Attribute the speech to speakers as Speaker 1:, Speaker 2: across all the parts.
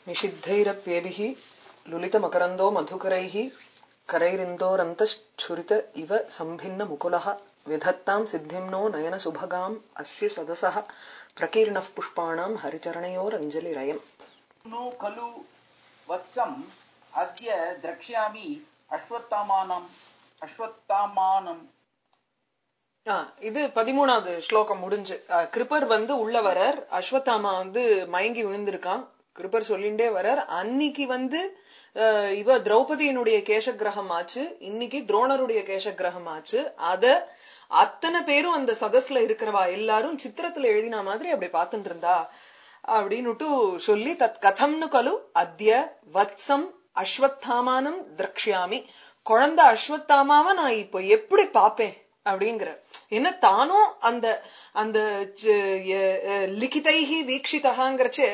Speaker 1: निषिद्धैरप्येभिः लुलितमकरन्दो मधुकरैः करैरिन्दोरन्तश्छुरित इव सम्भिन्नमुकुलः विधत्तां सिद्धिं नो नयनसुभगाम् अस्य सदसः प्रकीर्णः पुष्पाणां हरिचरणयोरञ्जलिरयम्
Speaker 2: नो खलु वत्सम् अद्य द्रक्ष्यामि अश्वत्थामानम् अश्वत्थामानम्
Speaker 1: ஆ, இது பதிமூணாவது ஸ்லோகம் முடிஞ்சு ஆ, கிருப்பர் வந்து உள்ள வரார் அஸ்வத்தாமா வந்து மயங்கி விழுந்திருக்கான் கிருப்பர் சொல்லிண்டே வரார் அன்னைக்கு வந்து ஆ, இவ திரௌபதியினுடைய கேசக்கிரகம் ஆச்சு இன்னைக்கு துரோணருடைய கேசக்கிரகம் ஆச்சு அத அத்தனை பேரும் அந்த சதஸ்ல இருக்கிறவா எல்லாரும் சித்திரத்துல எழுதின மாதிரி அப்படி பார்த்துட்டு இருந்தா அப்படின்னுட்டு சொல்லி தத் கதம்னு கலு அத்ய வத்சம் அஸ்வத்தாமானம் திரக்ஷாமி குழந்தை அஸ்வத்தாமாவை நான் இப்போ எப்படி பாப்பேன் அப்படிங்கிற என்ன தானும் அந்த அந்த ச- எ- எ- லிகிதைஹி வீக்ஷிதகாங்கிறச்சு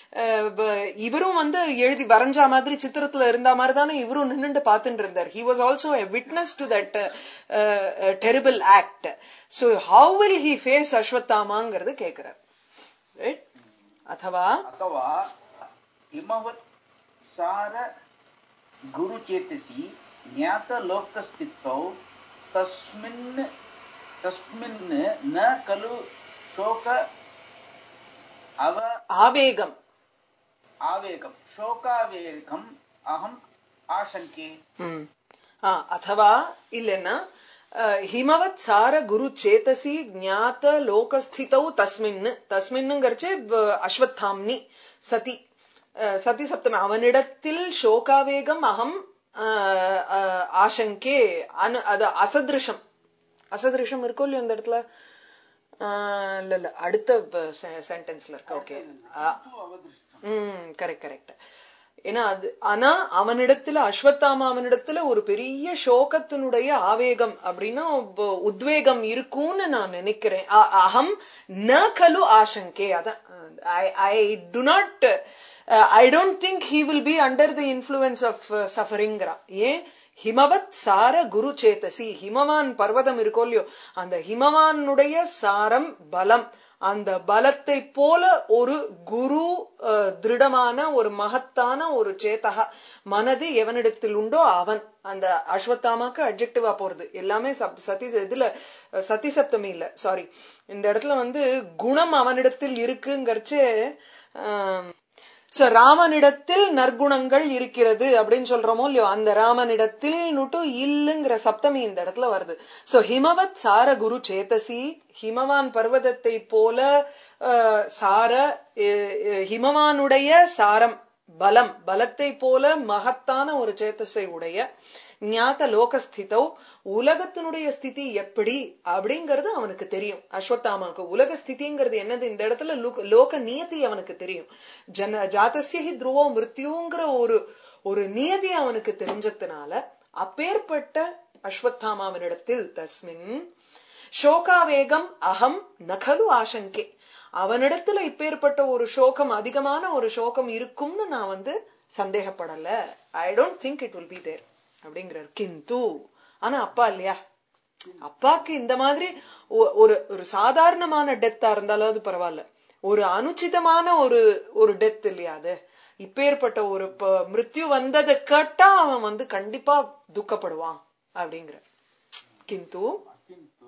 Speaker 1: இவரும் வந்து எழுதி வரைஞ்சா மாதிரி சித்திரத்துல இருந்த மாதிரி தானே இவரும் நின்னுட்டு பார்த்துட்டு இருந்தார் he was also a witness to that terrible act so how will he face அஸ்வத்தாமாங்கிறது கேட்கிறார் ரைட் அथवा
Speaker 2: अथवा हिमवत् सार गुरुचेतसि ज्ञातलोकस्थितौ तस्मिन् तस्मिन् न खलु शोक अव
Speaker 1: ஆவேகம்
Speaker 2: आवेगम् शोकावेगम् अहम् आशङ्के
Speaker 1: ம். ஆ, அथवा இல்லைன்னா அஹ், ஹிமவத் சார குரு சேதசி ஞாத லோகஸ்திதௌ தஸ்மின்னு தஸ்மின்னுங்கிறச்சு வ- அஸ்வத்தாம்னி சதி அஹ், சதி சப்தமி அவனிடத்தில் சோகாவேகம் அகம் அஹ், அஹ், ஆசங்கே அனு அது அசதிருஷம் அசதிருஷம் இருக்கோ இல்லையோ அந்த இடத்துல ஆஹ், இல்ல இல்ல அடுத்த சென்டென்ஸ்ல இருக்கு ஓகே ம் கரெக்ட் கரெக்ட் ஏன்னா அது ஆனா அவனிடத்துல அஸ்வத்தாமா அவனிடத்துல ஒரு பெரிய சோகத்தினுடைய ஆவேகம் அப்படின்னா உப்ப- உத்வேகம் இருக்கும்னு நான் நினைக்கிறேன் அ- அகம் ந கலு ஆசங்கே அதான் I do not I don't think he will be under the influence of சஃபரிங்கிறா ஏன் ஹிமவத் சார குரு சேத்தசி ஹிமவான் பர்வதம் இருக்கோ இல்லையோ அந்த ஹிமவானுடைய சாரம் பலம் அந்த பலத்தை போல ஒரு குரு அஹ், திருடமான ஒரு மகத்தான ஒரு சேதக மனது எவனிடத்தில் உண்டோ அவன் அந்த அஸ்வத்தாமாக்கு அட்ஜெக்டிவா போறது எல்லாமே சப்- சதி இதுல அஹ், சதி சப்தமி இல்ல சாரி இந்த இடத்துல வந்து குணம் அவனிடத்தில் இருக்குங்கிறச்சு சோ ராமனிடத்தில் நற்குணங்கள் இருக்கிறது அப்படின்னு சொல்றோமோ இல்லையோ அந்த ராமனிடத்தில் நுட்டு இல்லுங்கிற சப்தமி இந்த இடத்துல வருது சோ ஹிமவத் சார குரு சேதசி ஹிமவான் பர்வதத்தை போல அஹ், சார அஹ், அஹ், ஹிமவானுடைய சாரம் பலம் பலத்தை போல மகத்தான ஒரு சேத்தஸை உடைய ஞாத லோகஸ்திதோ உலகத்தினுடைய ஸ்திதி எப்படி அப்படிங்கறது அவனுக்கு தெரியும் அஸ்வத்தாமாவுக்கு உலக ஸ்திதிங்கிறது என்னது இந்த இடத்துல லோக- லோக நியதி அவனுக்கு தெரியும் ஜன ஜாதஸ்யஹி துருவோ மிருத்யுங்கிற ஒரு ஒரு நியதி அவனுக்கு தெரிஞ்சதுனால அப்பேற்பட்ட அஸ்வத்தாமாவினிடத்தில் தஸ்மின் சோகாவேகம் அகம் நகலு ஆசங்கே அவனிடத்துல இப்பேற்பட்ட ஒரு சோகம் அதிகமான ஒரு சோகம் இருக்கும்னு நான் வந்து சந்தேகப்படல I don't think it will be there அப்படிங்கிறார் கிந்து ஆனா அப்பா இல்லையா அப்பாக்கு இந்த மாதிரி ஒ- ஒரு ஒரு சாதாரணமான டெத்தா இருந்தாலும் அது பரவாயில்ல ஒரு அனுச்சிதமான ஒரு ஒரு டெத் இல்லையா அது இப்பேற்பட்ட ஒரு ப- மிருத்யு வந்ததை கேட்டா அவன் வந்து கண்டிப்பா துக்கப்படுவான் அப்படிங்கிற கிந்து
Speaker 2: किन्तु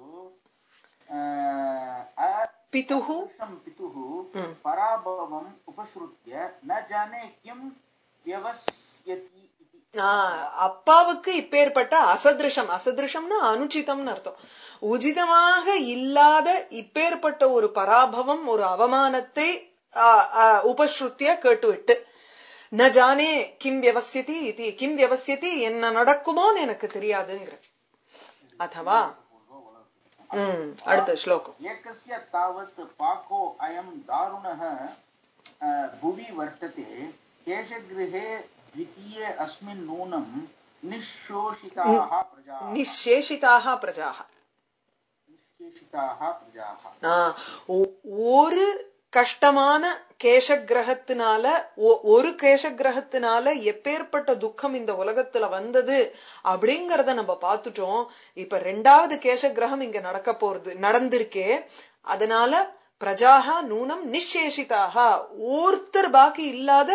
Speaker 2: अ-
Speaker 1: பிதுஹு
Speaker 2: अदृशं पितुः पराभवम् उपसृत्य न जाने किं व्यवस्यति इति
Speaker 1: ஆஹ் அப்பாவுக்கு இப்பேற்பட்ட அசதிருஷம் அசதிருஷம்னா அனுச்சிதம்னு அர்த்தம் உச்சிதமாக இல்லாத இப்பேற்பட்ட ஒரு பராபவம் ஒரு அவமானத்தை ஆஹ், ஆஹ், உபஸ்ருத்திய கேட்டுவிட்டு ந ஜானே கிம் வியவசியதி இது கிம் வியவசியதி என்ன நடக்குமோன்னு எனக்கு தெரியாதுங்கிற அதவா ம் அடுத்த ஸ்லோகம்
Speaker 2: एकस्य तावत् पाको अयं दारुणः अ, भुवि वर्तते केशगृहे द्वितीये अस्मिन् नूनं निःशोषिताः प्रजाः
Speaker 1: நிசேஷிதாக பிரஜாக
Speaker 2: निःशेषिताः प्रजाः
Speaker 1: ஆஹ் ஒ- ஒரு கஷ்டமான கேசக்கிரகத்தினால ஒ- ஒரு கேசக்கிரகத்தினால எப்பேற்பட்ட துக்கம் இந்த உலகத்துல வந்தது அப்படிங்கறத நம்ம பார்த்துட்டோம் இப்ப ரெண்டாவது கேசக்கிரகம் இங்க நடக்க போறது நடந்திருக்கே அதனால பிரஜாக நூனம் நிஷேஷிதாக ஒருத்தர் பாக்கி இல்லாத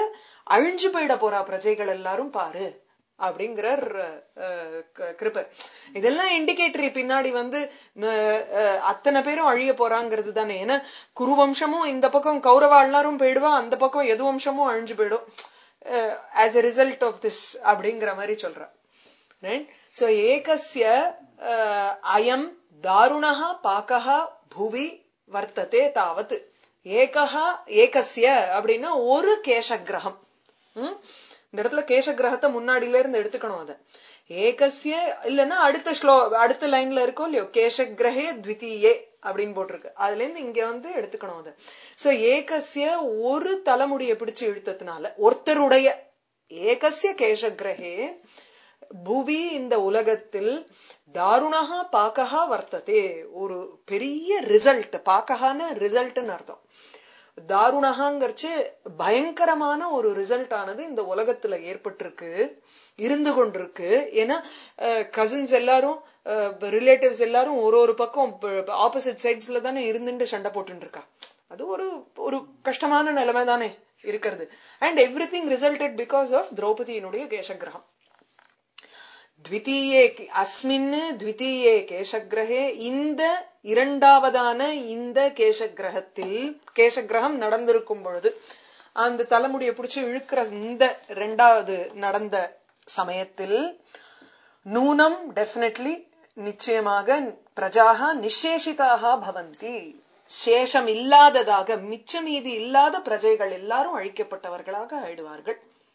Speaker 1: அழிஞ்சு போயிட போறா பிரஜைகள் எல்லாரும் பாரு அப்படிங்கிறார் அஹ், க- கிருபர் இதெல்லாம் இண்டிகேட்டரி பின்னாடி வந்து ந- அஹ், அத்தனை பேரும் அழிய போறாங்கிறது தானே ஏன்னா குருவம்சமும் இந்த பக்கம் கௌரவா எல்லாரும் போயிடுவா அந்த பக்கம் எது வம்சமும் அழிஞ்சு போயிடும் as a result of this அப்படிங்கிற மாதிரி சொல்ற சோ ஏகஸ்ய அஹ், அயம் தாருணः பாக்கः புவி வர்த்ததே தாவத் ஏகஹ ஏகஸ்ய அப்படின்னா ஒரு கேசகிரகம் ம்? இந்த இடத்துல கேசகிரகத்தை முன்னாடில இருந்து எடுத்துக்கணும் அத ஏகஸ்ய இல்லைன்னா அடுத்த ஸ்லோ அடுத்த லைன்ல இருக்கோ இல்லையோ கேசகிரகே த்விதீயே அப்படின்னு போட்டிருக்கு அதுல இருந்து இங்க வந்து எடுத்துக்கணும் அத சோ ஏகஸ்ய ஒரு தலைமுடியை பிடிச்சு இழுத்ததுனால ஒருத்தருடைய ஏகஸ்ய கேசகிரகே புவி இந்த உலகத்தில் தாருணகா பாக்கஹா வர்த்ததே ஒரு பெரிய ரிசல்ட் பாக்கஹான ரிசல்ட்னு அர்த்தம் தாருணகாங்கிறச்சு பயங்கரமான ஒரு ரிசல்ட் ஆனது இந்த உலகத்துல ஏற்பட்டிருக்கு இருந்து கொண்டிருக்கு ஏன்னா கசின்ஸ் எல்லாரும் ரிலேட்டிவ்ஸ் எல்லாரும் ஒரு ஒரு பக்கம் ஆப்போசிட் சைட்ஸ்ல தானே இருந்துட்டு சண்டை போட்டுட்டு இருக்கா அது ஒரு ஒரு கஷ்டமான நிலைமை தானே இருக்கிறது and everything resulted because of திரௌபதியினுடைய கேசகிரகம் த்விதீயே அஸ்மின் த்விதீயே கேசகிரகே இந்த இரண்டாவதான இந்த கேசகிரகத்தில் கேசகிரகம் நடந்திருக்கும் பொழுது அந்த தலைமுடியை பிடிச்சு இழுக்கிற இந்த இரண்டாவது நடந்த சமயத்தில் நூனம் டெஃபினெட்லி நிச்சயமாக பிரஜாக நிசேஷிதாக பவந்தி சேஷம் இல்லாததாக மிச்சமீதி இல்லாத பிரஜைகள் எல்லாரும் அழிக்கப்பட்டவர்களாக ஆயிடுவார்கள்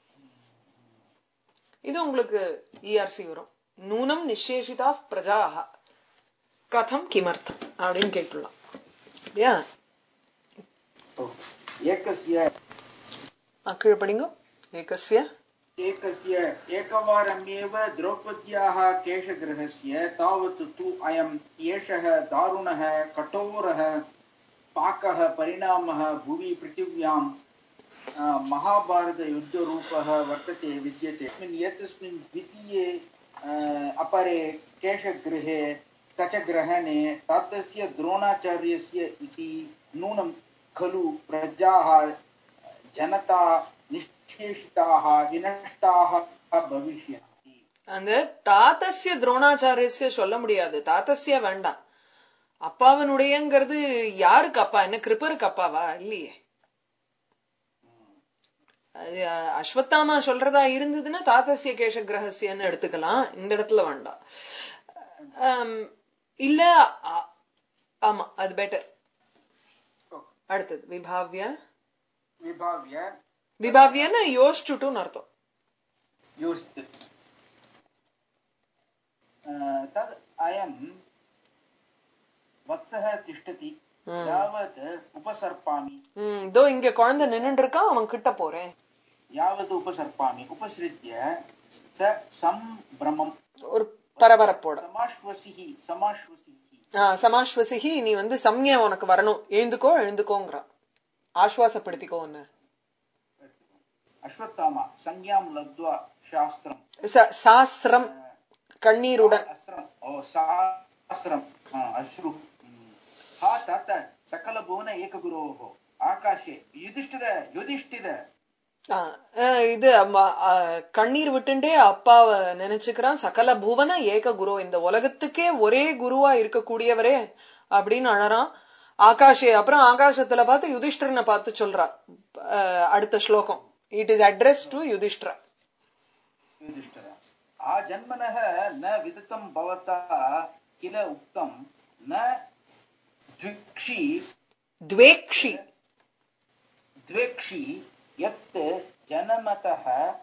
Speaker 1: இது உங்களுக்கு இஆர்சி வரும் நூனம் நிசேஷிதா பிரஜாக கதம் கிமர்த்தம் அப்படின்னு கேட்டுலாம் இல்லையா
Speaker 2: एकस्य
Speaker 1: கீழே படிங்க ஏகஸ்ய
Speaker 2: एकस्य एकवारमेव द्रौपद्याः केशगृहस्य तावत् तु अयम् एषः दारुणः कठोरः पाकः परिणामः भुवि पृथिव्याम् अ, महाभारतयुद्धरूपः वर्तते विद्यते अस्मिन् एतस्मिन् द्वितीये अ, अपरे केशगृहे कचग्रहणे तातस्य द्रोणाचार्यस्य इति नूनं खलु प्रजाः जनता निष्ठेषिताः विनष्टाः भविष्यन्ति
Speaker 1: அந்த தாத்தஸ்ய துரோணாச்சாரியஸ்ய சொல்ல முடியாது தாத்தஸ்ய வேண்டாம் அப்பாவனுடையங்கிறது யாருக்கு அப்பா என்ன கிருப்பருக்கு அப்பாவா இல்லையே அது அஹ், அஸ்வத்தாமா சொல்றதா இருந்ததுன்னா தாத்தஸ்ய கேஷ கிரகசியன்னு எடுத்துக்கலாம் இந்த இடத்துல வேண்டாம் ஆம், இல்ல அ- ஆமா அது பெட்டர் அடுத்தது விபாவ்ய
Speaker 2: विभाव्य
Speaker 1: விபாவ்யன்னு யோசிச்சுட்டுன்னு அர்த்தம்
Speaker 2: योस्त तद् अयं वत्सः तिष्ठति यावत् उपसर्पामि
Speaker 1: ம், இதோ இங்க குழந்தை நின்னுட்டு இருக்கான் அவன் கிட்ட போறேன்
Speaker 2: यावत् उपसर्पामि उपसृत्य स सम्भ्रमम्
Speaker 1: ஒரு பரபரப்போட
Speaker 2: समाश्वसिः समाश्वसिः
Speaker 1: ஆஹ் சமாஸ்வசிகி நீ வந்து சம்ய உனக்கு வரணும் எழுந்துக்கோ எழுந்துக்கோங்கிறான் ஆஸ்வாசப்படுத்திக்கோ உன்னை
Speaker 2: अश्वत्थामा संज्ञां लब्ध्वा शास्त्रम्
Speaker 1: ச- சாஸ்திரம் கண்ணீருடன்
Speaker 2: अस्त्रम् ओ शास्त्रम् हा, अश्रु हम्म। हा तात सकलभुवन एकगुरोः आकाशे युधिष्ठिर युधिष्ठिर
Speaker 1: ஆஹ் ஆஹ் இது அம்மா, ஆஹ் கண்ணீர் விட்டுண்டே அப்பாவை நினைச்சுக்கிறான் சகல புவன ஏக குரு இந்த உலகத்துக்கே ஒரே குருவா இருக்கக்கூடியவரே அப்படின்னு அழறான் ஆகாஷே அப்புறம் ஆகாசத்துல பார்த்து யுதிஷ்டரனை பார்த்து சொல்றா ஆஹ் அடுத்த ஸ்லோகம் it is address to Yudhishthira
Speaker 2: Yudhishthira आजन्मनः न विदितं भवता किल उक्तं न द्विक्षि
Speaker 1: துவேக்ஷி
Speaker 2: द्वेक्षि यत् जनमतः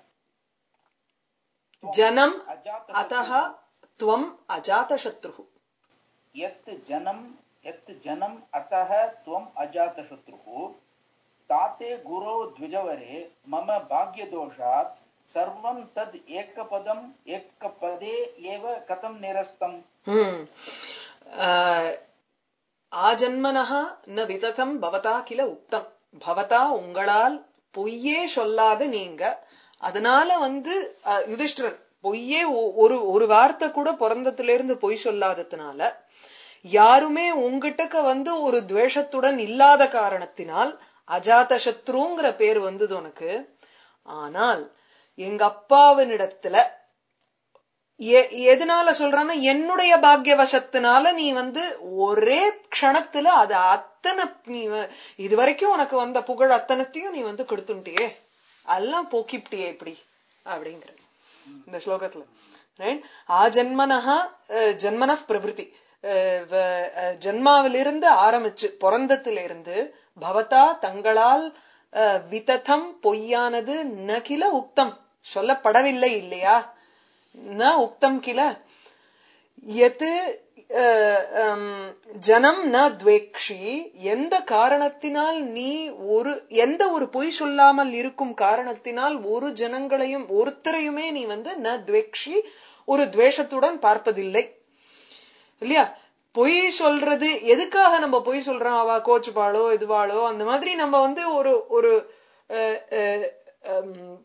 Speaker 1: ஜனம்
Speaker 2: अजातशत्रुः
Speaker 1: அத்தः துவம் அஜாதசத்ரு
Speaker 2: यत् जनं यत् जनम् अतः त्वम् अजातशत्रुः ताते गुरो द्विजवरे मम भाग्यदोषात् सर्वं तद् एकपदम् एकपदे एव कथं निरस्तम्
Speaker 1: ஹம். ஆஹ், ஆஜன்மனஹா ந விததம் பவதா கில உக்தம் பவதா உங்களால் பொய்யே சொல்லாத நீங்க அதனால வந்து அஹ், யுதிஷ்டிரன் பொய்யே ஒ- ஒரு ஒரு வார்த்தை கூட பிறந்ததுல இருந்து பொய் சொல்லாததுனால யாருமே உங்ககிட்டக்க வந்து ஒரு துவேஷத்துடன் இல்லாத காரணத்தினால் அஜாத சத்ருங்கிற பேர் வந்தது உனக்கு ஆனால் எங்க அப்பாவினிடத்துல எ- எதனால சொல்றான்னா என்னுடைய பாக்கியவசத்தினால நீ வந்து ஒரே க்ஷணத்துல அது அத்தனை நீ வ- இது வரைக்கும் உனக்கு வந்த புகழ் அத்தனத்தையும் நீ வந்து கொடுத்துட்டியே எல்லாம் போக்கிப்டியே இப்படி அப்படிங்கிற இந்த ஸ்லோகத்துல ரைட் ஆ ஜன்மனஹா அஹ், ஜன்மனஃப் பிரபிருதி அஹ், வ- அஹ், ஜன்மாவிலிருந்து ஆரம்பிச்சு பிறந்தத்திலிருந்து பவதா தங்களால் அஹ், விததம் பொய்யானது நகில உக்தம் சொல்லப்படவில்லை இல்லையா ந உக்தம் கில எது அஹ், ஹம், ஜனம் ந துவேக்ஷி எந்த காரணத்தினால் நீ ஒரு எந்த ஒரு பொய் சொல்லாமல் இருக்கும் காரணத்தினால் ஒரு ஜனங்களையும் ஒருத்தரையுமே நீ வந்து ந துவேக்ஷி ஒரு துவேஷத்துடன் பார்ப்பதில்லை இல்லையா பொய் சொல்றது எதுக்காக நம்ம பொய் சொல்றோம் அவ கோச்சுப்பாளோ இதுவாளோ அந்த மாதிரி நம்ம வந்து ஒரு ஒரு அஹ், அஹ், ஹம்,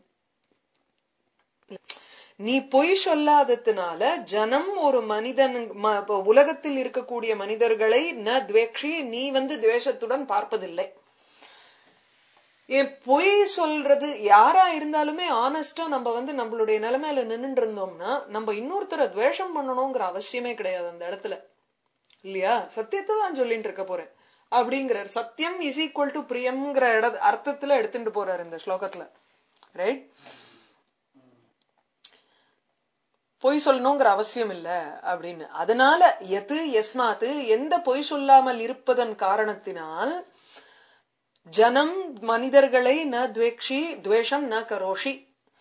Speaker 1: நீ பொய் சொல்லாததுனால ஜனம் ஒரு மனிதன் ம- இப்ப உலகத்தில் இருக்கக்கூடிய மனிதர்களை ந துவேக்ஷி நீ வந்து துவேஷத்துடன் பார்ப்பதில்லை ஏன் பொய் சொல்றது யாரா இருந்தாலுமே ஆனஸ்டா நம்ம வந்து நம்மளுடைய நிலைமையில நின்னுட்டு இருந்தோம்னா நம்ம இன்னொருத்தரை துவேஷம் பண்ணணுங்கிற அவசியமே கிடையாது அந்த இடத்துல இல்லையா சத்தியத்தை தான் சொல்லிட்டு இருக்க போறேன் அப்படிங்கிறார் சத்தியம் இஸ் ஈக்குவல் டு பிரியம்ங்கிற இட அர்த்தத்துல எடுத்துட்டு போறாரு இந்த ஸ்லோகத்துல ரைட் பொய் சொல்லணுங்கிற அவசியம் இல்ல அப்படின்னு அதனால எது எஸ்மாத்து எந்த பொய் சொல்லாமல் இருப்பதன் காரணத்தினால் ஜனம் மனிதர்களை ந துவேக்ஷி துவேஷம் ந கரோஷி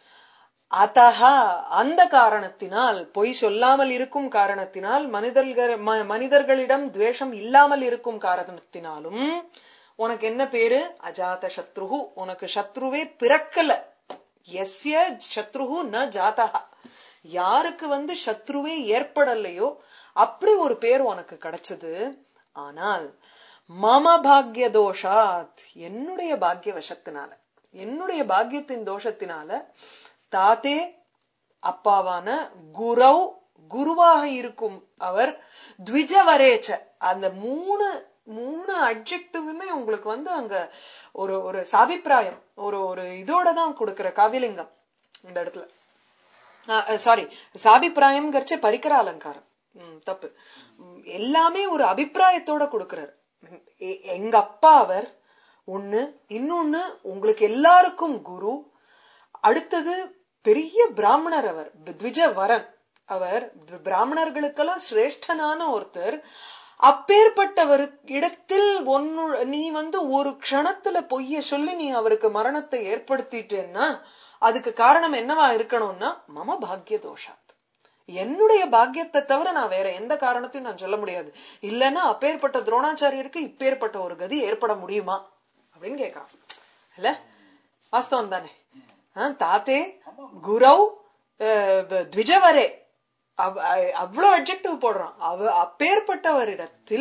Speaker 1: அத்தஹா அந்த காரணத்தினால் பொய் சொல்லாமல் இருக்கும் காரணத்தினால் மனிதர்கள் ம- மனிதர்களிடம் துவேஷம் இல்லாமல் இருக்கும் காரணத்தினாலும் உனக்கு என்ன பேரு அஜாத சத்ருகு உனக்கு சத்ருவே பிறக்கல எஸ்ய சத்ருகு ந ஜாதகா யாருக்கு வந்து சத்ருவே ஏற்படலையோ அப்படி ஒரு பேர் உனக்கு கிடைச்சது ஆனால் மம பாக்ய தோஷாத் என்னுடைய பாக்ய வசத்தினால என்னுடைய பாக்கியத்தின் தோஷத்தினால தாத்தே அப்பாவான குரவ் குருவாக இருக்கும் அவர் த்விஜவரேச்ச அந்த மூணு மூணு அட்ஜெக்டிவுமே உங்களுக்கு வந்து அங்க ஒரு ஒரு சாபிப்பிராயம் ஒரு ஒரு இதோட தான் கொடுக்கிற காவிலிங்கம் இந்த இடத்துல சாரி சாபிப்பிராயம்ங்கிறச்ச பரிக்கர அலங்காரம் ம், தப்பு ம், எல்லாமே ஒரு அபிப்பிராயத்தோட கொடுக்கிறார் ம், எ- எங்க அப்பா அவர் ஒண்ணு இன்னொன்னு உங்களுக்கு எல்லாருக்கும் குரு அடுத்தது பெரிய பிராமணர் அவர் த்விஜ வரன் அவர் பிராமணர்களுக்கெல்லாம் சிரேஷ்டனான ஒருத்தர் அப்பேற்பட்டவர் இடத்தில் ஒன்னு நீ வந்து ஒரு க்ஷணத்துல பொய்ய சொல்லி நீ அவருக்கு மரணத்தை ஏற்படுத்திட்டேன்னா அதுக்கு காரணம் என்னவா இருக்கணும்னா மம பாக்ய தோஷாத் என்னுடைய பாக்கியத்தை தவிர நான் வேற எந்த காரணத்தையும் நான் சொல்ல முடியாது இல்லைன்னா அப்பேற்பட்ட துரோணாச்சாரியருக்கு இப்பேற்பட்ட ஒரு கதி ஏற்பட முடியுமா அப்படின்னு கேட்கறான் இல்ல வாஸ்தவம் தானே ஆ, தாத்தே குரவ் அஹ், வ- த்விஜவரே அவ்- அ- அவ்வளவு அப்ஜெக்டிவ் போடுறான் அவ அப்பேற்பட்டவரிடத்தில்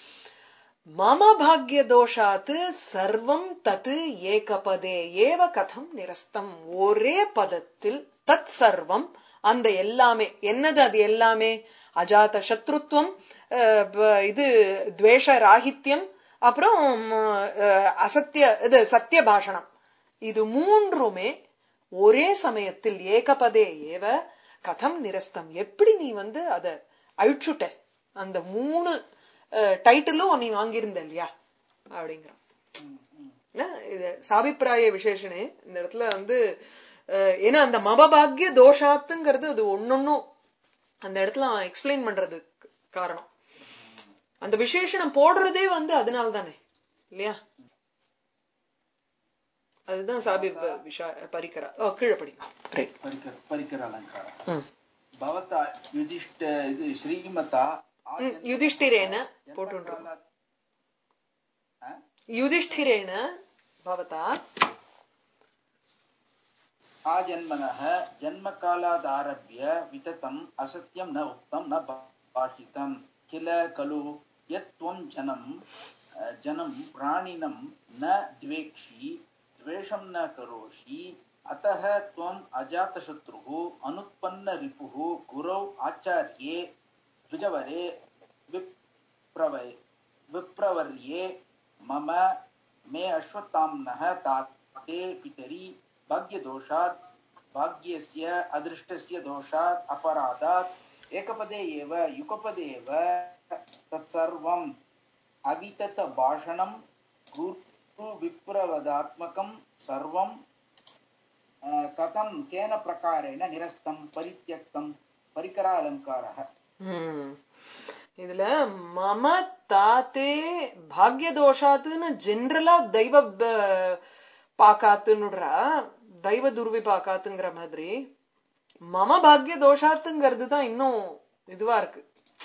Speaker 1: மம பாக்ய தோஷாத்து சர்வம் தத்து ஏகபதே ஏவ கதம் நிரஸ்தம் ஒரே பதத்தில் தத் சர்வம் அந்த எல்லாமே என்னது அது எல்லாமே அஜாத சத்ருத்வம் அஹ், ப- இது துவேஷ ராகித்யம் அப்புறம் அஹ், அசத்திய இது சத்திய பாஷணம் இது மூன்றுமே ஒரே சமயத்தில் ஏகபதே ஏவ கதம் நிரஸ்தம் எப்படி நீ வந்து அத அழிச்சுட்ட அந்த மூணு டைட்டிலும் நீ வாங்கியிருந்த இல்லையா அப்படிங்கிறான் என்ன? இது சாபிப்பிராய விசேஷனே இந்த இடத்துல வந்து அஹ், ஏன்னா அந்த மபபாகிய தோஷாத்துங்கிறது அது ஒன்னொன்னும் அந்த இடத்துல அவன் எக்ஸ்பிளைன் பண்றதுக்கு காரணம் அந்த விசேஷணம் போடுறதே வந்து அதனால தானே இல்லையா அதுதான் சாபி ப- விஷா பரிக்கரா ஓ கீழே படிக்கலாம் ரைட்
Speaker 2: ಪರಿಕರ ಪರಿಕರ ಅಲಂಕಾರ
Speaker 1: ம்
Speaker 2: ಭವತ ಯುಧಿಷ್ಠ ಇದು ಶ್ರೀಮತ
Speaker 1: ம், யுதிஷ்டிரேன போட்டுருக்கோம் யுதிஷ்டிரேன பவதா
Speaker 2: आजन्मनः जन्मकालादारभ्य विततम् असत्यं न उक्तं न भाषितं किल खलु यत् त्वं जनं अ, जनं प्राणिनं न द्वेक्षि द्वेषं न करोषि अतः त्वम् अजातशत्रुः अनुत्पन्नरिपुः गुरौ आचार्ये द्विजवरे विप्रवै विप्रवर्ये मम मे अश्वत्थाम्नः ताते पितरि भाग्यदोषात् भाग्यस्य अदृष्टस्य दोषात् अपराधात् एकपदे एव युगपदे एव तत्सर्वम् अविततभाषणं गुरुविप्रवदात्मकं सर्वं अ, कथं केन प्रकारेण निरस्तं परित्यक्तं परिकरालङ्कारः
Speaker 1: ம். இதுல மம தாத்தே பாக்ய தோஷாத்துன்னு ஜென்ரலா தெய்வ ப- பாக்காத்துன்னுடுறா தெய்வ துர்வி பாக்காத்துங்கிற மாதிரி மம பாக்ய தோஷாத்துங்கிறது தான் இன்னும் இதுவா இருக்கு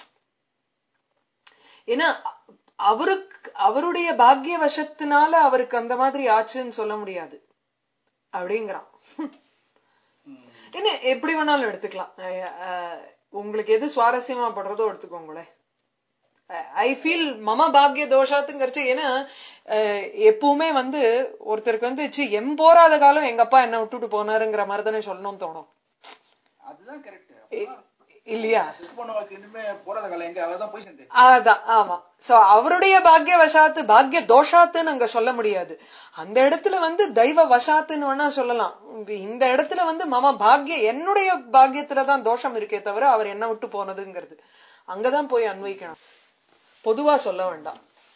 Speaker 1: ஏன்னா அவருக்கு அவருடைய பாக்ய வசத்தினால அவருக்கு அந்த மாதிரி ஆச்சுன்னு சொல்ல முடியாது அப்படிங்கிறான் என்ன எப்படி வேணாலும் எடுத்துக்கலாம் அஹ் அஹ் உங்களுக்கு எது சுவாரஸ்யமா படுறதோ எடுத்துக்கோங்களேன் ஐ ஃபீல் மம பாக்ய தோஷாத்துங்கிறச்சு ஏன்னா அஹ், எப்பவுமே வந்து ஒருத்தருக்கு வந்து சி எம் போராத காலம் எங்க அப்பா என்ன விட்டுட்டு போனாருங்கிற மாதிரி தானே சொல்லணும்னு தோணும்
Speaker 2: அதுதான் கரெக்ட்
Speaker 1: இல்லையா
Speaker 2: செக் பண்ணவங்களுக்கு இனிமே போறாத காலம் எங்க அவர் தான் போய் சேர்ந்து
Speaker 1: அதான் ஆமா சோ அவருடைய பாக்ய வசாத்து பாக்ய தோஷாத்துன்னு அங்க சொல்ல முடியாது அந்த இடத்துல வந்து தெய்வ வசாத்துன்னு வேணா சொல்லலாம் இந்த இடத்துல வந்து மம பாக்ய என்னுடைய பாக்கியத்துலதான் தோஷம் இருக்கே தவிர அவர் என்ன விட்டு போனதுங்கிறது அங்கதான் போய் அன்வைக்கணும் பொதுவா சொல்ல வேண்டாம்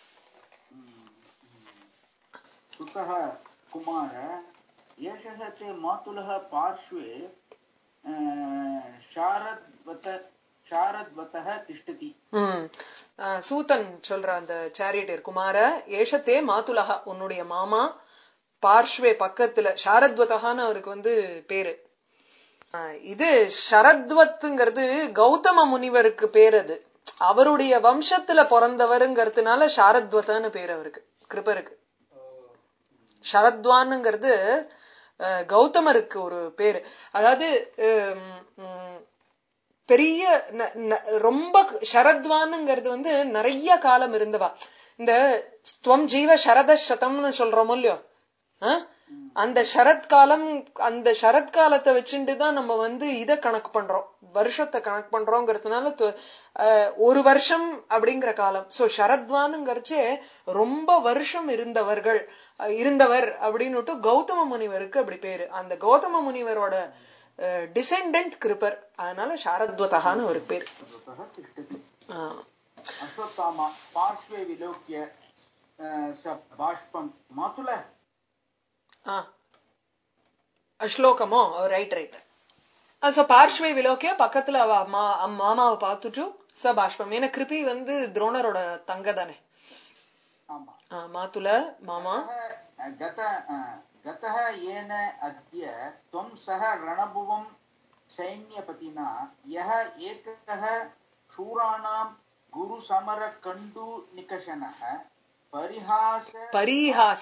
Speaker 2: सुतः कुमार एषः ते मातुलः पार्श्वे अ, शारद्वत शारद्वतः तिष्ठति
Speaker 1: ம் அஹ் சூதன் சொல்ற அந்த சேரியட்டர் குமார ஏஷத்தே மாதுலகா உன்னுடைய மாமா பார்ஷ்வே பக்கத்துல சாரத்வதகான்னு அவருக்கு வந்து பேரு அஹ் இது சரத்வத்துங்கிறது கௌதம முனிவருக்கு பேர் அது அவருடைய வம்சத்துல பிறந்தவருங்கிறதுனால சாரத்வதன்னு பேர் அவருக்கு கிருபருக்கு சரத்வான்ங்கிறது அஹ், கௌதமருக்கு ஒரு பேரு அதாவது உம், உம், பெரிய ந- ந- ரொம்ப சரத்வானுங்கிறது வந்து நிறைய காலம் இருந்தவா இந்த ஸ்துவம் ஜீவ சரத சதம்னு சொல்றோமோ இல்லையோ ஆ? அந்த சரத் காலம் அந்த சரத் காலத்தை வச்சுட்டு தான் நம்ம வந்து இத கணக்கு பண்றோம் வருஷத்தை கணக்கு பண்றோங்கிறதுனால து- அஹ், ஒரு வருஷம் அப்படிங்கிற காலம் சோ சரத்வானுங்கிறச்சே ரொம்ப வருஷம் இருந்தவர்கள் அஹ், இருந்தவர் அப்படின்னுட்டு கௌதம முனிவருக்கு அப்படி பேரு அந்த கௌதம முனிவரோட டிசெண்டன்ட் கிருப்பர் அதனால சாரத்வதகான்னு ஒரு பேர்
Speaker 2: शारद्वतः तिष्ठति
Speaker 1: ஆ.
Speaker 2: अश्वत्थामा पार्श्वे विलोक्य अ, स बाष्पं मातुल
Speaker 1: ஆ. ஸ்லோகமோ ரைட் ரைட் சோ பார்ஷ்வே விலோக்கிய பக்கத்துல அவ அம்மா அம் மாமாவை பார்த்துட்டு ச பாஷ்பம் ஏன்னா கிருபி வந்து துரோணரோட தங்க தானே
Speaker 2: आमा
Speaker 1: ஆ, மாதுல மாமா
Speaker 2: गतः गत अ, गतः येन अद्य त्वं सह रणभुवं सैन्यपतिना यः एकः शूराणां गुरुसमरकण्डूनिकषणः परिहास
Speaker 1: பரீஹாச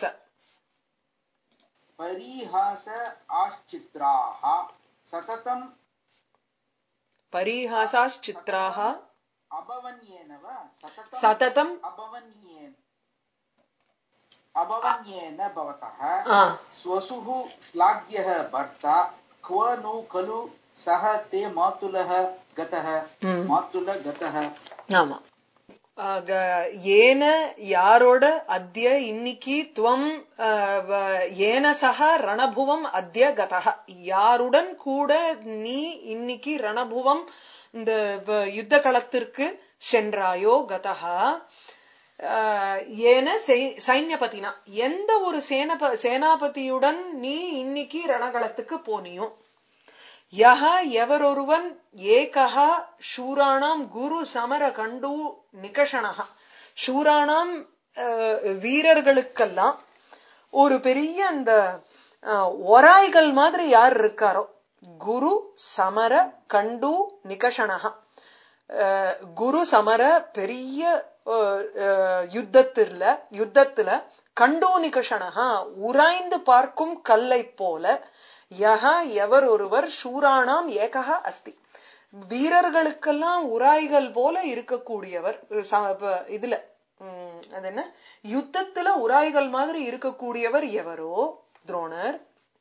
Speaker 2: परिहास आश्चित्राः सततं
Speaker 1: பரீஹாசாச்சித்ராக
Speaker 2: अभवन्येन वा सततं
Speaker 1: சததம்
Speaker 2: अभवन्येन अभवन्येन भवतः
Speaker 1: ஆ
Speaker 2: स्वसुः श्लाघ्यः भर्ता क्व नु खलु सः ते मातुलः गतः
Speaker 1: ம்.
Speaker 2: मातुल गतः
Speaker 1: ஆமா ஆக, ஏன யாரோட அத்ய இன்னைக்கு துவம் அஹ், வ- ஏன சக ரணபுவம் அத்ய கதக யாருடன் கூட நீ இன்னைக்கு ரணபுவம் இந்த வ- யுத்த களத்திற்கு சென்றாயோ கதகா ஆஹ், ஏன செய்- சைன்யபதினா எந்த ஒரு சேனப சேனாபதியுடன் நீ இன்னைக்கு ரணகளத்துக்கு போனியோ யஹ எவரொருவன் ஏகஹா சூராணாம் குரு சமர கண்டு நிகஷணஹ சூராணாம் அஹ், வீரர்களுக்கெல்லாம் ஒரு பெரிய அந்த அஹ், ஒராய்கள் மாதிரி யார் இருக்காரோ குரு சமர கண்டு நிகஷணஹ அஹ், குரு சமர பெரிய அஹ், அஹ், யுத்தத்துல யுத்தத்துல கண்டோ நிகஷணஹா உராய்ந்து பார்க்கும் கல்லை போல யஹ எவர் ஒருவர் சூராணாம் ஏகஹ அஸ்தி வீரர்களுக்கெல்லாம் உராய்கள் போல இருக்கக்கூடியவர் ச- ப- இதுல உம், அது என்ன யுத்தத்துல உராய்கள் மாதிரி இருக்கக்கூடியவர் எவரோ துரோணர்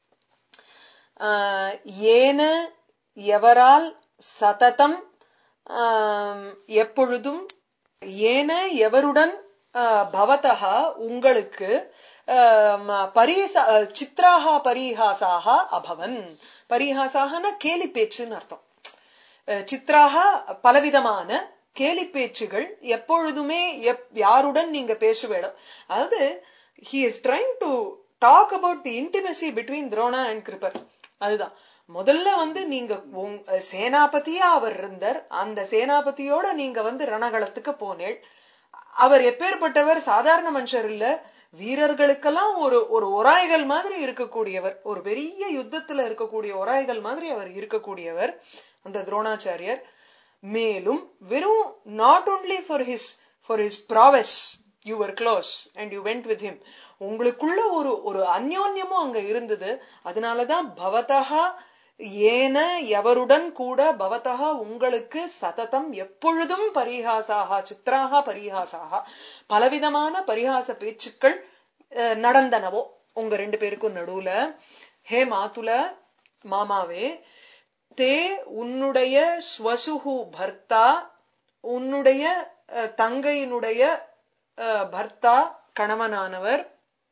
Speaker 1: ஆஹ், ஏன எவரால் சததம் ஆம், எப்பொழுதும் ஏன எவருடன் ஆஹ், பவதஹா உங்களுக்கு ஆம், பரீச சித்ராஹா பரிஹாசாக அபவன் பரிஹாசாகனா கேலி பேச்சுன்னு அர்த்தம் அஹ், சித்ராக பலவிதமான கேலி பேச்சுகள் எப்பொழுதுமே எப்- யாருடன் நீங்க பேசுவேடம் அதாவது he is trying to talk about the intimacy between Drona and கிருப்பர் அதுதான் முதல்ல வந்து நீங்க உங்க- சேனாபதியா அவர் இருந்தார் அந்த சேனாபதியோட நீங்க வந்து ரணகளத்துக்கு போனேள் அவர் எப்பேற்பட்டவர் சாதாரண மனுஷர் இல்ல வீரர்களுக்கெல்லாம் ஒரு ஒரு ஒராய்கள் மாதிரி இருக்கக்கூடியவர் ஒரு பெரிய யுத்தத்துல இருக்கக்கூடிய ஒராய்கள் மாதிரி அவர் இருக்கக்கூடியவர் அந்த துரோணாச்சாரியர் மேலும் வெறும் not only for his for his prowess you were close and you went with him உங்களுக்குள்ள ஒரு ஒரு அந்யோன்யமும் அங்க இருந்தது அதனாலதான் பவதகா ஏன எவருடன் கூட பவதகா உங்களுக்கு சததம் எப்பொழுதும் பரிஹாசாக சித்ராக பரிஹாசாக பலவிதமான பரிஹாச பேச்சுக்கள் அஹ், நடந்தனவோ உங்க ரெண்டு பேருக்கும் நடுவுல ஹே மாதுல மாமாவே தே உன்னுடைய ஸ்வசுகு பர்த்தா உன்னுடைய அஹ், தங்கையினுடைய அஹ், பர்த்தா கணவனானவர்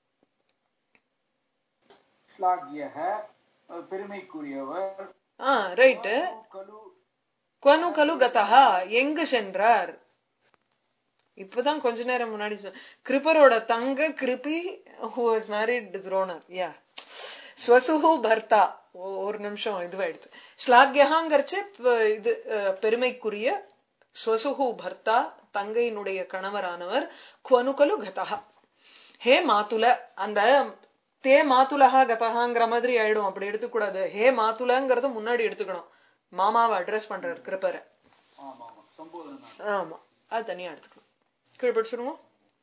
Speaker 2: ஸ்லாகியக அஹ், பெருமைக்குரியவர்
Speaker 1: ஆ ரைட்டு
Speaker 2: கலு
Speaker 1: குவனு கலு கதஹா எங்கு சென்றார் இப்பதான் கொஞ்ச நேரம் முன்னாடி சொன்ன கிருபரோட தங்க கிருபி ஹூ வாஸ் மேரிட் துரோணர் யா ஸ்வசுஹு பர்த்தா ஒ- ஒரு நிமிஷம் இதுவாயிடுது ஸ்லாக்யஹாங்கிறச்சு இது அஹ், பெருமைக்குரிய ஸ்வசுஹு பர்த்தா தங்கையினுடைய கணவரானவர் குவனுகலு கதஹா ஹே மாதுல அந்த தே மாதுலஹா கதஹாங்கிற மாதிரி ஆயிடும் அப்படி எடுத்துக்கூடாது ஹே மாதுலங்கிறது முன்னாடி எடுத்துக்கணும் மாமாவை அட்ரஸ் பண்றாரு கிருப்பரை
Speaker 2: ஆமா ஆமா சம்போதனா
Speaker 1: ஆமா அது தனியா எடுத்துக்கணும் கீழே படிச்சிருவோம்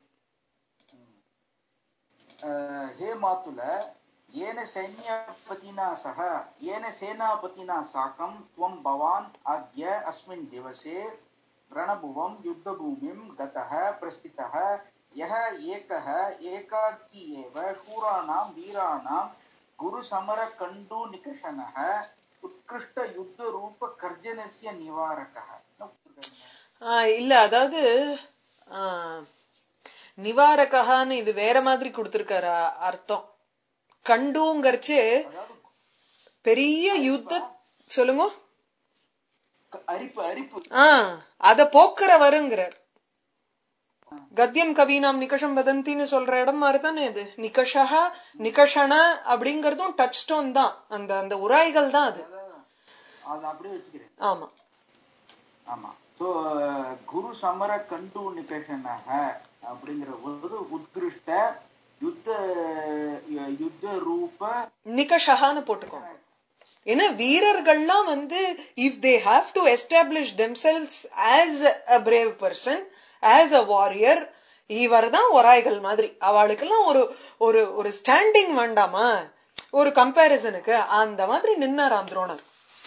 Speaker 2: अह, हे मातुल येन सैन्यपतिना सह येन सेनापतिना साकं त्वं भवान् अद्य अस्मिन् दिवसे रणभुवं युद्धभूमिं गतः प्रस्थितः यः एकः एकाकी एव शूराणां वीराणां गुरुसमरकण्डुनिकषणः उत्कृष्टयुद्धरूपकर्जनस्य निवारकः न उत्कृष्टः।
Speaker 1: ஆஹ் இல்ல அதாவது ஆஹ், நிவாரகஹான்னு இது வேற மாதிரி கொடுத்திருக்காரு அ- அர்த்தம் கண்டுங்கரிச்சு
Speaker 2: அதாவது
Speaker 1: பெரிய யுத்த சொல்லுங்க
Speaker 2: க- அரிப்பு அரிப்பு
Speaker 1: ஆஹ் அத போக்குறவருங்கிறார் கத்தியம் கவீனாம் நிகஷம் வதந்தின்னு சொல்ற இடம் மாதிரி தானே இது நிகஷா நிகஷண அப்படிங்கறதும் டச் ஸ்டோன் தான் அந்த அந்த உராய்கள் தான் அது
Speaker 2: அதான், அது அப்படியே வச்சுக்கிறேன்
Speaker 1: ஆமா
Speaker 2: ஆமா சோ குரு சமர கண்டு நிகஷனக அப்படிங்கிற ஒரு உத்கிருஷ்ட யுத்த யுத்த ரூப
Speaker 1: நிகஷகான்னு போட்டுக்கோங்க ஏன்னா வீரர்கள்லாம் வந்து if they have to establish themselves as a brave person as a warrior இவர் தான் ஒராய்கள் மாதிரி அவளுக்கெல்லாம் ஒரு ஒரு ஒரு ஸ்டாண்டிங் வேண்டாமா ஒரு கம்பேரிசனுக்கு அந்த மாதிரி நின்னாராம் துரோணர்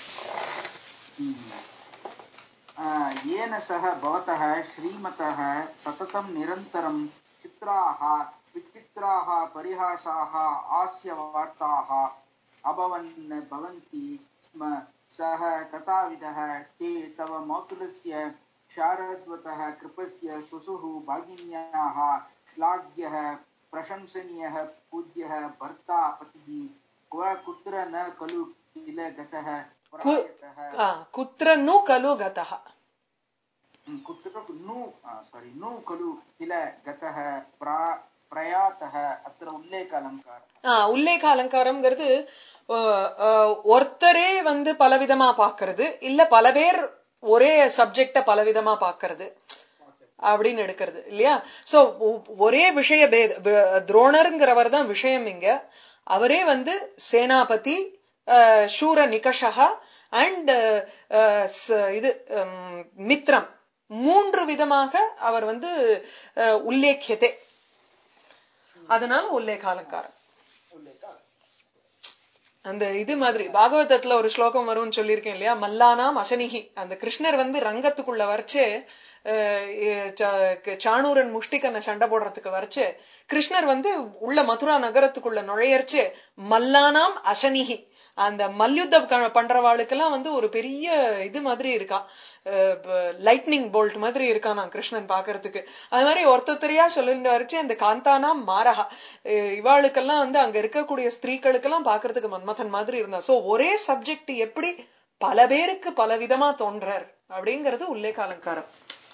Speaker 2: येन सह भवतः श्रीमतः सततं निरन्तरं चित्राः विचित्राः परिहासाः हास्यवार्ताः अभवन् भवन्ति स्म सः तथाविधः ते तव मातुलस्य शारद्वतः कृपस्य सुसुः भागिन्याः श्लाघ्यः प्रशंसनीयः पूज्यः भर्ता पतिः क्व कुत्र न खलु किल गतः प्रायतः
Speaker 1: ஆ, குத்ர நு கலு கதா
Speaker 2: कुत्र नु सारी नु खलु किल गतः प्रा प्रयातः अत्र उल्लेख अलङ्कारः
Speaker 1: ஆஹ் உல்லேக அலங்காரம்ங்கிறது அஹ், அஹ், ஒருத்தரே வந்து பலவிதமா பாக்குறது இல்ல பல பேர் ஒரே சப்ஜெக்ட பலவிதமா பாக்குறது அப்படின்னு எடுக்கிறது இல்லையா சோ ஒரே விஷய பேத ப- துரோணருங்கிறவர் தான் விஷயம் இங்க அவரே வந்து சேனாபதி அஹ், சூர நிகஷா அண்ட் இது உம், மித்ரம் மூன்று விதமாக அவர் வந்து அஹ், உல்லேக்கியதே அதனால உல்லேக அலங்காரம்
Speaker 2: उल्लेख
Speaker 1: அந்த இது மாதிரி பாகவதத்துல ஒரு ஸ்லோகம் வரும்னு சொல்லியிருக்கேன் இல்லையா மல்லானாம் அசனிகி அந்த கிருஷ்ணர் வந்து ரங்கத்துக்குள்ள வரைச்சே அஹ், எ- ச- சாணூரன் முஷ்டிகனை சண்டை போடுறதுக்கு வரைச்சு கிருஷ்ணர் வந்து உள்ள மதுரா நகரத்துக்குள்ள நுழையர்ச்சு மல்லானாம் அசனிகி அந்த மல்யுத்தம் க- பண்றவாளுக்கெல்லாம் வந்து ஒரு பெரிய இது மாதிரி இருக்கான் லைட்னிங் போல்ட் மாதிரி இருக்கான் நான் கிருஷ்ணன் பாக்குறதுக்கு அது மாதிரி ஒருத்தரியா சொல்லிட்டு வரைச்சு அந்த காந்தானா மாரகா அஹ் இவாளுக்கெல்லாம் வந்து அங்க இருக்கக்கூடிய ஸ்திரீகளுக்கெல்லாம் பாக்குறதுக்கு மன்மதன் மாதிரி இருந்தா சோ ஒரே சப்ஜெக்ட் எப்படி பல பேருக்கு பல விதமா தோன்றார் அப்படிங்கறது உல்லேக அலங்காரம்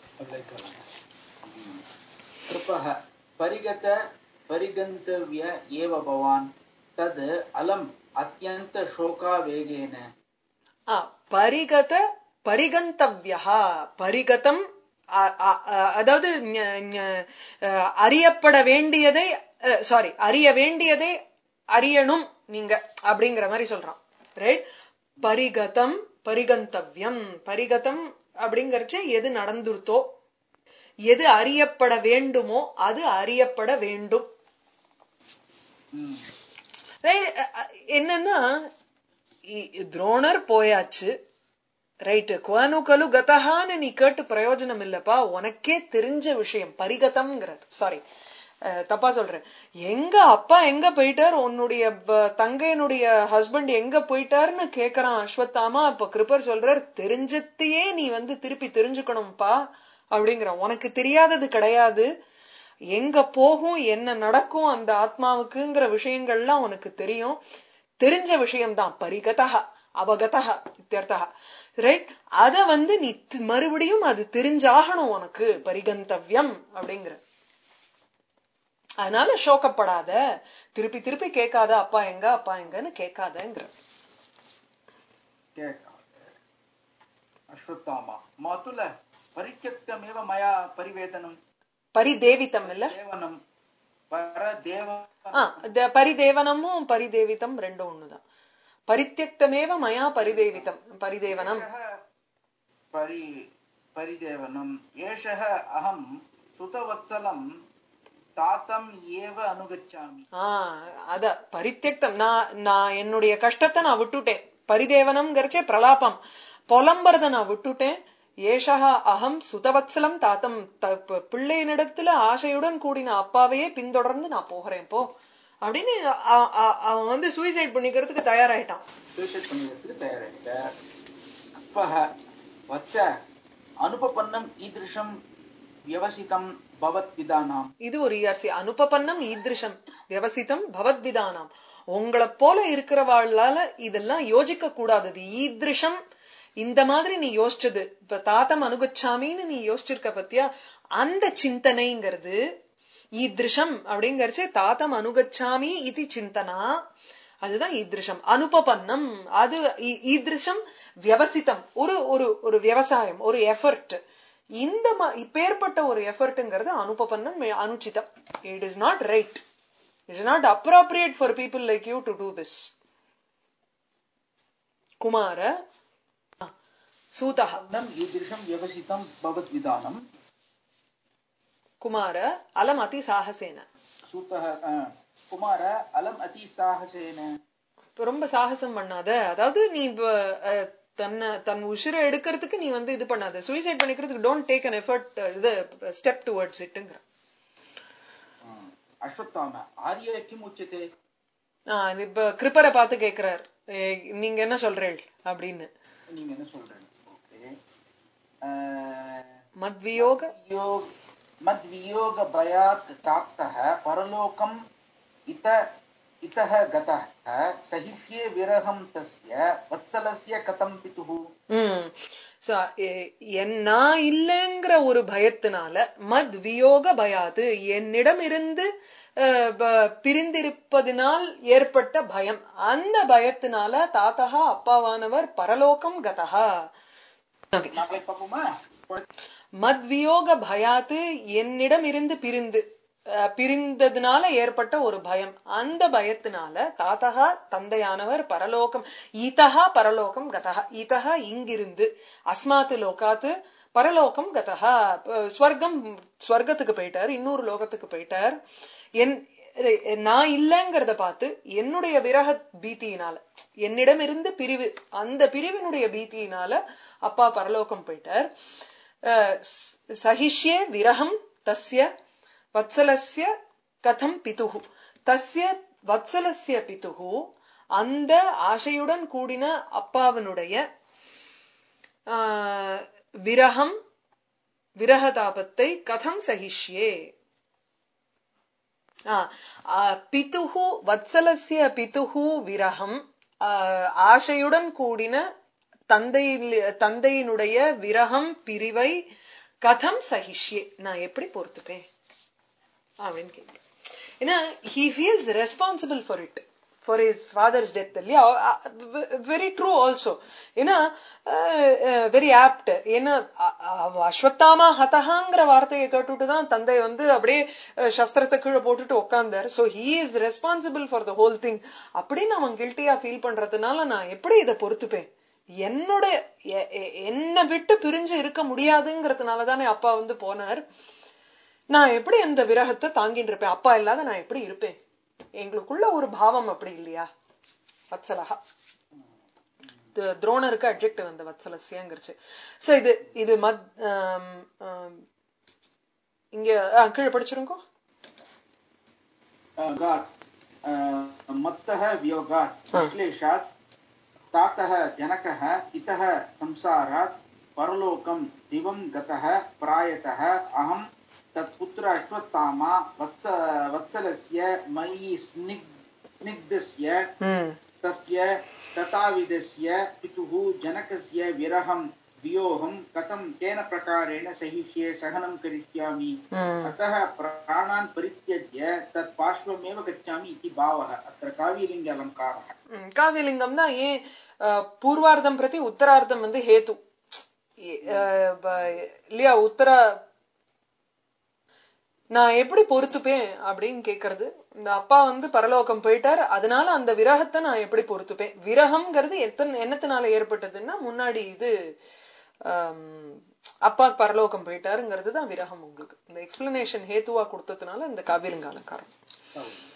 Speaker 2: कृपः परिगत परिगन्तव्य एव भवान् तद् अलम् अत्यन्तशोकावेगेन
Speaker 1: ஆ, பரிகத பரிகந்தவ்யா பரிகதம் அ- அ- அ- அதாவது ஞ- ஞ- அஹ், அறியப்பட வேண்டியதை சாரி அறிய வேண்டியதை அறியணும் நீங்க அப்படிங்கிற மாதிரி சொல்றான் ரைட் பரிகதம் பரிகந்தவ்யம் பரிகதம் அப்படிங்கறச்சு எது நடந்துருத்தோ எது அறியப்பட வேண்டுமோ அது அறியப்பட வேண்டும்
Speaker 2: ம்.
Speaker 1: Right? அ- அ- என்னன்னா இ- துரோணர் போயாச்சு ரைட் குவனுகலு கதஹான்னு நீ கேட்டு பிரயோஜனம் இல்லப்பா உனக்கே தெரிஞ்ச விஷயம் பரிகதம்ங்கிறார் சாரி தப்பா சொல்றேன் எங்க அப்பா எங்க போயிட்டார் உன்னுடைய ப- தங்கையனுடைய ஹஸ்பண்ட் எங்க போயிட்டாருன்னு கேக்குறான் அஸ்வத்தாமா அப்ப கிருப்பர் சொல்றார் தெரிஞ்சத்தையே நீ வந்து திருப்பி தெரிஞ்சுக்கணும்ப்பா அப்படிங்கிறான் உனக்கு தெரியாதது கிடையாது எங்க போகும் என்ன நடக்கும் அந்த ஆத்மாவுக்குங்கிற விஷயங்கள்லாம் உனக்கு தெரியும் தெரிஞ்ச விஷயம்தான் பரிகதா அவகதா இத்தியர்த்தா ரைட் அத வந்து நீ தி- மறுபடியும் அது தெரிஞ்சாகணும் உனக்கு பரிகந்தவ்யம் அப்படிங்கிற அதனால சோகப்படாத திருப்பி திருப்பி கேட்காத அப்பா எங்க அப்பா எங்கன்னு கேட்காதங்கிற
Speaker 2: अश्वत्थामा मातुल परित्यक्तमेव मया परिवेदनं
Speaker 1: பரிதேவித்தம் இல்ல
Speaker 2: देवनं परदेव
Speaker 1: ஆ, த- பரிதேவனமும் பரிதேவிதம் ரெண்டும் ஒண்ணுதான் பரித்தியக்தமேவ மயா பரிதேவிதம் பரிதேவனம்
Speaker 2: एषः परि परिदेवनम् एषः अहं सुतवत्सलं तातम् एव अनुगच्छामि
Speaker 1: ஆ அத பரித்தியக்தம் நான் நான் என்னுடைய கஷ்டத்தை நான் விட்டுட்டேன் பரிதேவனம்ங்கிறச்சே பிரலாபம் புலம்புறத நான் விட்டுட்டேன் ஏஷா அகம் சுதவத்சலம் தாத்தம் த- ப- பிள்ளையினிடத்துல ஆசையுடன் கூடின அப்பாவையே பின்தொடர்ந்து நான் போகிறேன் போ அப்படின்னு அ- அ- அவன் வந்து சூசைட் பண்ணிக்கிறதுக்கு தயாராயிட்டான்
Speaker 2: சூசைட் பண்ணிக்கிறதுக்கு தயாராகிட்டார் அப்பः வத்ச அனுபபன்னம் ஈதிருஷம் வியவசிதம் பவத்விதானாம்
Speaker 1: இது ஒரு இஆர்சி அனுபபன்னம் ஈதிருஷம் வியவசிதம் பவத்விதானாம் உங்களை போல இருக்கிறவாளால இதெல்லாம் யோசிக்க கூடாதது ஈதிருஷம் இந்த மாதிரி நீ யோசிச்சது இப்ப தாத்தம் அனுகச்சாமின்னு நீ யோசிச்சிருக்க பத்தியா அந்த சிந்தனைங்கிறது ஈதிருஷம் அப்படிங்கறச்சு தாத்தம் அனுகச்சாமி இது சிந்தனா அதுதான் ஈதிருஷம் அனுபபன்னம் அது ஈ- ஈதிருஷம் வியவசிதம் ஒரு ஒரு ஒரு விவசாயம் ஒரு எஃபர்ட் இந்த ம- இப்பேற்பட்ட ஒரு எஃபர்ட்ங்கிறது அனுபபன்னம் அனுச்சிதம் it is not right it is not appropriate for people like you to do this குமார சூதः
Speaker 2: பன்னம் ஈதிருஷம் வியவசிதம் பவத்விதானம்
Speaker 1: குமார அலம் அதி சாகசேன
Speaker 2: சூத்தः அ, குமார அலம் அதி சாகசேன
Speaker 1: இப்ப ரொம்ப சாகசம் பண்ணாத அதாவது நீ இப்ப, அஹ், தன்னை தன் உசிரை எடுக்கிறதுக்கு நீ வந்து இது பண்ணாத சூசைட் பண்ணிக்கிறதுக்கு டோன்ட் டேக் அன் எஃபர்ட் இது ஸ்டெப் டுவர்ட்ஸ் இட்டுங்கிற
Speaker 2: ம். அஸ்வத்தாம ஆரிய கிம் உச்சதே
Speaker 1: ஆஹ் இது இப்ப கிருப்பரை பார்த்து கேக்குறார் "ஏய், நீங்க என்ன சொல்றீள் அப்படின்னு
Speaker 2: நீங்க என்ன சொல்றீங்க ஓகே
Speaker 1: மத்வியோக
Speaker 2: மத்வியோக பயாத் தாக்தः பரலோகம் இத इतः गतः सहिष्ये विरहं तस्य वत्सलस्य कथं पितुः
Speaker 1: உம் So, எ- என் நான் இல்லைங்கிற ஒரு பயத்தினால மத் வியோக பயாது என்னிடம் இருந்து அஹ், ப- பிரிந்திருப்பதினால் ஏற்பட்ட பயம் அந்த பயத்தினால தாத்தகா அப்பாவானவர் பரலோகம் கதகா Okay.
Speaker 2: நான் போய் பார்ப்போமா
Speaker 1: மத் வியோக பயாத்து என்னிடம் இருந்து பிரிந்து அஹ், பிரிந்ததுனால ஏற்பட்ட ஒரு பயம் அந்த பயத்தினால தாத்தகா தந்தையானவர் பரலோகம் ஈதகா பரலோகம் கதகா ஈதகா இங்கிருந்து அஸ்மாத்து லோகாத்து பரலோகம் கதகா அஹ், ஸ்வர்க்கம் ஸ்வர்க்கத்துக்கு போயிட்டார் இன்னொரு லோகத்துக்கு போயிட்டார் என் நான் இல்லைங்கிறத பார்த்து என்னுடைய விரக பீத்தியினால என்னிடம் இருந்து பிரிவு அந்த பிரிவினுடைய பீத்தியினால அப்பா பரலோகம் போயிட்டார் அஹ், ஸ்- சகிஷ்யே விரகம் தஸ்ய வத்சலஸ்ய கதம் பிதுகு தஸ்ய வத்சலஸ்ய பிதுகு அந்த ஆசையுடன் கூடின அப்பாவினுடைய ஆஹ், விரகம் விரகதாபத்தை கதம் சகிஷ்யே ஆ, ஆ, பிதுகு வத்சலஸ்ய பிதுகு விரகம் ஆ, ஆசையுடன் கூடின தந்தையில் தந்தையினுடைய விரகம் பிரிவை கதம் சகிஷ்யே நான் எப்படி பொறுத்துப்பேன் அப்படின்னு கேட்கிறேன் ஏன்னா he feels responsible for it for his father's death இல்லையா வெரி ட்ரூ ஆல்சோ ஏன்னா வெரி ஆப்ட் ஏன்னா அ- அ- அஸ்வத்தாமா ஹதஹாங்கிற வார்த்தையை கேட்டுட்டு தான் தந்தை வந்து அப்படியே அஹ், சஸ்திரத்தை கீழே போட்டுட்டு உட்கார்ந்தார் so he is responsible for the whole thing அப்படின்னு அவன் கில்ட்டியா ஃபீல் பண்றதுனால நான் எப்படி இதை பொறுத்துப்பேன் என்னோட எ- எ- என்னை விட்டு பிரிஞ்சு இருக்க முடியாதுங்கிறதுனால தானே அப்பா வந்து போனார் நான் எப்படி அந்த விரகத்தை தாங்கிட்டு இருப்பேன் அப்பா இல்லாத நான் எப்படி இருப்பேன் எங்களுக்குள்ள ஒரு பாவம் அப்படி இல்லையா வத்சலகா த- துரோணருக்கு அட்ஜெக்டிவ் அந்த வத்சலசியங்கிறச்சு சோ இது இது மத் ஆம், ஆம், இங்க ஆ, கீழே படிச்சிருங்கோ
Speaker 2: गात् मत्तः वियोगात् विश्लेषात् तातः जनकः इतः संसारात् परलोकं दिवं गतः प्रायतः अहं तत्पुत्र अश्वत्थामा वत्स वत्सलस्य मयि स्निग् स्निग्धस्य
Speaker 1: ம்
Speaker 2: तस्य तथाविधस्य पितुः जनकस्य विरहं वियोहं कथं केन प्रकारेण सहिष्ये सहनं करिष्यामि
Speaker 1: ம்
Speaker 2: अतः प्राणान् परित्यज्य तत् पार्श्वमेव गच्छामि इति भावः अत्र काव्यलिङ्ग अलङ्कारः
Speaker 1: ம், காவியலிங்கம் தான் ஏன் அஹ், பூர்வார்த்தம் பிரதி உத்தரார்த்தம் வந்து ஹேத்து ஏ- அஹ், ப- இல்லையா உத்தர நான் எப்படி பொறுத்துப்பேன் அப்படின்னு கேக்குறது இந்த அப்பா வந்து பரலோகம் போயிட்டார் அதனால அந்த விரகத்தை நான் எப்படி பொறுத்துப்பேன் விரகம்ங்கிறது எத்தனை என்னத்தினால ஏற்பட்டதுன்னா முன்னாடி இது ஆம், அப்பா பரலோகம் போயிட்டாருங்கிறது தான் விரகம் உங்களுக்கு இந்த எக்ஸ்பிளனேஷன் ஹேத்துவா கொடுத்ததுனால இந்த காவியலிங்க அலங்காரம்
Speaker 2: हौದು